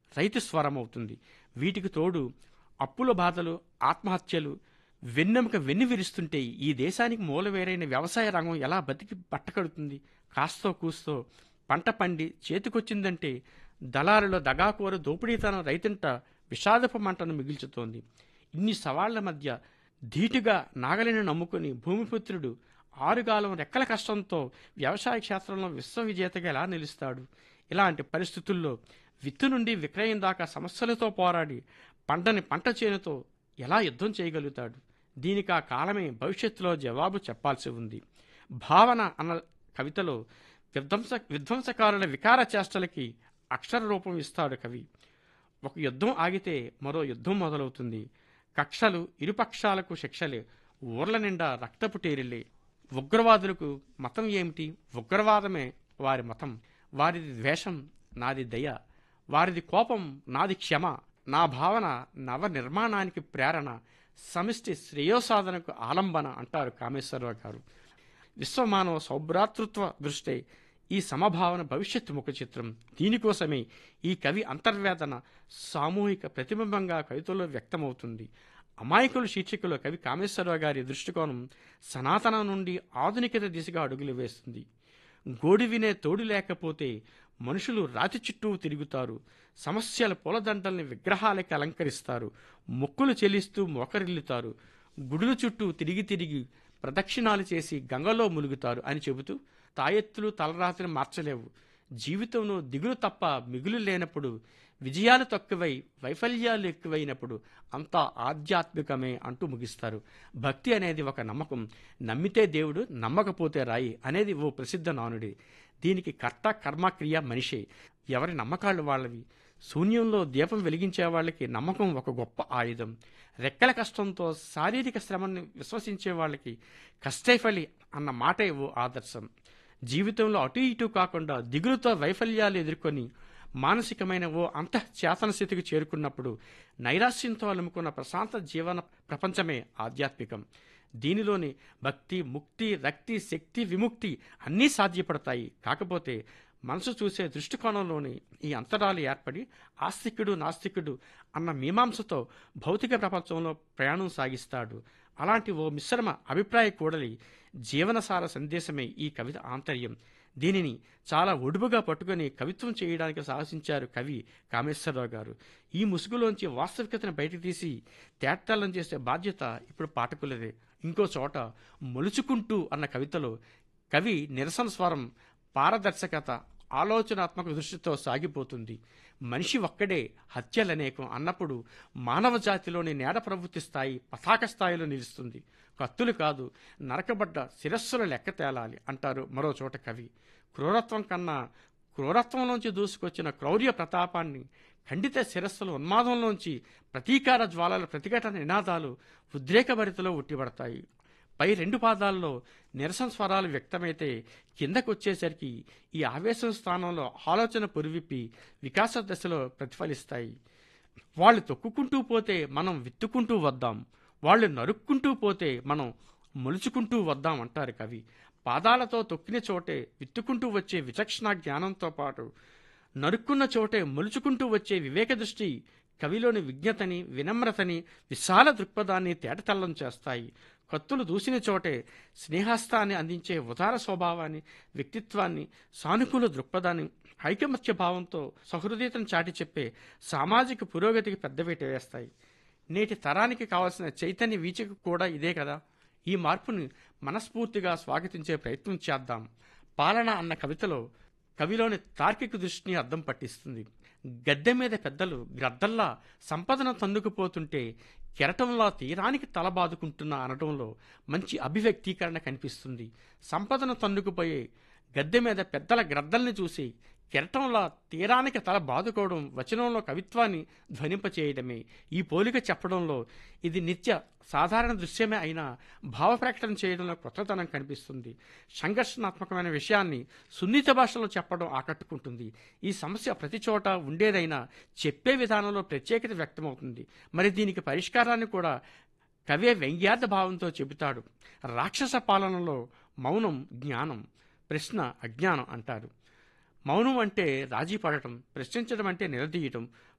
రైతు స్వరం అవుతుంది వీటికి తోడు అప్పుల బాధలు ఆత్మహత్యలు వెన్నెముక వెన్ను విరుస్తుంటే ఈ దేశానికి మూలవేరైన వ్యవసాయ రంగం ఎలా బతికి బట్టకడుతుంది కాస్తో కూస్తో పంట పండి చేతికొచ్చిందంటే దళారుల దగాకోరు దోపిడీతనం రైతుంట విషాదపు మంటను మిగిల్చుతోంది ఇన్ని సవాళ్ల మధ్య ధీటుగా నాగలిని నమ్ముకుని భూమిపుత్రుడు ఆరుగాలం రెక్కల కష్టంతో వ్యవసాయ క్షేత్రంలో విశ్వవిజేతగా ఎలా నిలుస్తాడు ఇలాంటి పరిస్థితుల్లో విత్తు నుండి విక్రయం దాకా సమస్యలతో పోరాడి పంటని పంట చేనుతో ఎలా యుద్ధం చేయగలుగుతాడు దీనికి ఆ కాలమే భవిష్యత్తులో జవాబు చెప్పాల్సి ఉంది భావన అన్న కవితలో విధ్వంస విధ్వంసకారుల వికార చేష్టలకి అక్షర రూపం ఇస్తాడు కవి ఒక యుద్ధం ఆగితే మరో యుద్ధం మొదలవుతుంది కక్షలు ఇరుపక్షాలకు శిక్షలే ఊర్ల నిండా రక్తపు టేరిల్లే ఉగ్రవాదులకు మతం ఏమిటి ఉగ్రవాదమే వారి మతం వారిది ద్వేషం నాది దయ వారిది కోపం నాది క్షమ నా భావన నవ నిర్మాణానికి ప్రేరణ సమిష్టి శ్రేయోసాధనకు ఆలంబన అంటారు కామేశ్వరరావు గారు విశ్వమానవ సౌభ్రాతృత్వ దృష్టే ఈ సమభావన భవిష్యత్తు ముఖ చిత్రం దీనికోసమే ఈ కవి అంతర్వేదన సామూహిక ప్రతిబింబంగా కవితలో వ్యక్తమవుతుంది అమాయకుల శీర్షికలో కవి కామేశ్వరరావు గారి దృష్టికోణం సనాతనం నుండి ఆధునికత దిశగా అడుగులు వేస్తుంది గోడి వినే తోడు లేకపోతే మనుషులు రాతి చుట్టూ తిరుగుతారు సమస్యల పూలదండల్ని విగ్రహాలకి అలంకరిస్తారు మొక్కులు చెల్లిస్తూ మోకరిల్లుతారు గుడుల చుట్టూ తిరిగి తిరిగి ప్రదక్షిణాలు చేసి గంగలో ములుగుతారు అని చెబుతూ తాయెత్తులు తలరాతిని మార్చలేవు జీవితంలో దిగులు తప్ప మిగులు లేనప్పుడు విజయాలు తక్కువై వైఫల్యాలు ఎక్కువైనప్పుడు అంతా ఆధ్యాత్మికమే అంటూ ముగిస్తారు భక్తి అనేది ఒక నమ్మకం నమ్మితే దేవుడు నమ్మకపోతే రాయి అనేది ఓ ప్రసిద్ధ నానుడి దీనికి కర్త కర్మ క్రియ మనిషే ఎవరి నమ్మకాలు వాళ్ళవి శూన్యంలో దీపం వెలిగించే వాళ్ళకి నమ్మకం ఒక గొప్ప ఆయుధం రెక్కల కష్టంతో శారీరక శ్రమని విశ్వసించే వాళ్ళకి కష్టైఫలి అన్న మాటే ఓ ఆదర్శం జీవితంలో అటు ఇటు కాకుండా దిగులుతో వైఫల్యాలు ఎదుర్కొని మానసికమైన ఓ అంతఃచేతన స్థితికి చేరుకున్నప్పుడు నైరాశ్యంతో అలుముకున్న ప్రశాంత జీవన ప్రపంచమే ఆధ్యాత్మికం దీనిలోని భక్తి ముక్తి రక్తి శక్తి విముక్తి అన్నీ సాధ్యపడతాయి కాకపోతే మనసు చూసే దృష్టికోణంలోని ఈ అంతరాలు ఏర్పడి ఆస్తికుడు నాస్తికుడు అన్న మీమాంసతో భౌతిక ప్రపంచంలో ప్రయాణం సాగిస్తాడు అలాంటి ఓ మిశ్రమ అభిప్రాయ కూడలి జీవనసార సందేశమే ఈ కవిత ఆంతర్యం దీనిని చాలా ఒడుపుగా పట్టుకొని కవిత్వం చేయడానికి సాహసించారు కవి కామేశ్వరరావు గారు ఈ ముసుగులోంచి వాస్తవికతను బయటకు తీసి తేటతల్లం చేసే బాధ్యత ఇప్పుడు పాఠకులదే ఇంకో చోట మొలుచుకుంటూ అన్న కవితలో కవి నిరసన స్వరం పారదర్శకత ఆలోచనాత్మక దృష్టితో సాగిపోతుంది మనిషి ఒక్కడే హత్యలనేకం అన్నప్పుడు మానవ జాతిలోని నేడ ప్రవృత్తి స్థాయి పతాక స్థాయిలో నిలుస్తుంది కత్తులు కాదు నరకబడ్డ శిరస్సుల లెక్క తేలాలి అంటారు మరో చోట కవి క్రూరత్వం కన్నా క్రూరత్వంలోంచి దూసుకొచ్చిన క్రౌర్య ప్రతాపాన్ని ఖండిత శిరస్సుల ఉన్మాదంలోంచి ప్రతీకార జ్వాలల ప్రతిఘటన నినాదాలు ఉద్రేకభరితలో ఉట్టిపడతాయి పై రెండు పాదాల్లో నిరసన స్వరాలు వ్యక్తమైతే కిందకొచ్చేసరికి ఈ ఆవేశం స్థానంలో ఆలోచన పురివిప్పి వికాస దశలో ప్రతిఫలిస్తాయి వాళ్ళు తొక్కుకుంటూ పోతే మనం విత్తుకుంటూ వద్దాం వాళ్ళు నరుక్కుంటూ పోతే మనం మొలుచుకుంటూ వద్దాం అంటారు కవి పాదాలతో తొక్కిన చోటే విత్తుకుంటూ వచ్చే విచక్షణ జ్ఞానంతో పాటు నరుక్కున్న చోటే మొలుచుకుంటూ వచ్చే వివేక దృష్టి కవిలోని విజ్ఞతని వినమ్రతని విశాల దృక్పథాన్ని తేటతల్లం చేస్తాయి కత్తులు దూసిన చోటే స్నేహస్తాన్ని అందించే ఉదార స్వభావాన్ని వ్యక్తిత్వాన్ని సానుకూల దృక్పథాన్ని ఐకమత్య భావంతో సహృదయతను చాటి చెప్పే సామాజిక పురోగతికి పెద్దపీట వేస్తాయి నేటి తరానికి కావలసిన చైతన్య వీచిక కూడా ఇదే కదా ఈ మార్పుని మనస్ఫూర్తిగా స్వాగతించే ప్రయత్నం చేద్దాం పాలన అన్న కవితలో కవిలోని తార్కిక దృష్టిని అద్దం పట్టిస్తుంది గద్దె మీద పెద్దలు గ్రద్దల్లా సంపదను తన్నుకుపోతుంటే కెరటంలా తీరానికి తలబాదుకుంటున్న అనడంలో మంచి అభివ్యక్తీకరణ కనిపిస్తుంది సంపదను తన్నుకుపోయే గద్దె మీద పెద్దల గ్రద్దల్ని చూసి కెరటంలా తీరానికి తల బాదుకోవడం వచనంలో కవిత్వాన్ని ధ్వనింపచేయడమే ఈ పోలిక చెప్పడంలో ఇది నిత్య సాధారణ దృశ్యమే అయినా భావ ప్రకటన చేయడంలో కొత్తదనం కనిపిస్తుంది సంఘర్షణాత్మకమైన విషయాన్ని సున్నిత భాషలో చెప్పడం ఆకట్టుకుంటుంది ఈ సమస్య ప్రతి చోట ఉండేదైనా చెప్పే విధానంలో ప్రత్యేకత వ్యక్తమవుతుంది మరి దీనికి పరిష్కారాన్ని కూడా కవే వ్యంగ్యార్థ భావంతో చెబుతాడు రాక్షస పాలనలో మౌనం జ్ఞానం ప్రశ్న అజ్ఞానం అంటారు మౌనం అంటే రాజీ పడటం ప్రశ్నించడం అంటే నిలదీయటం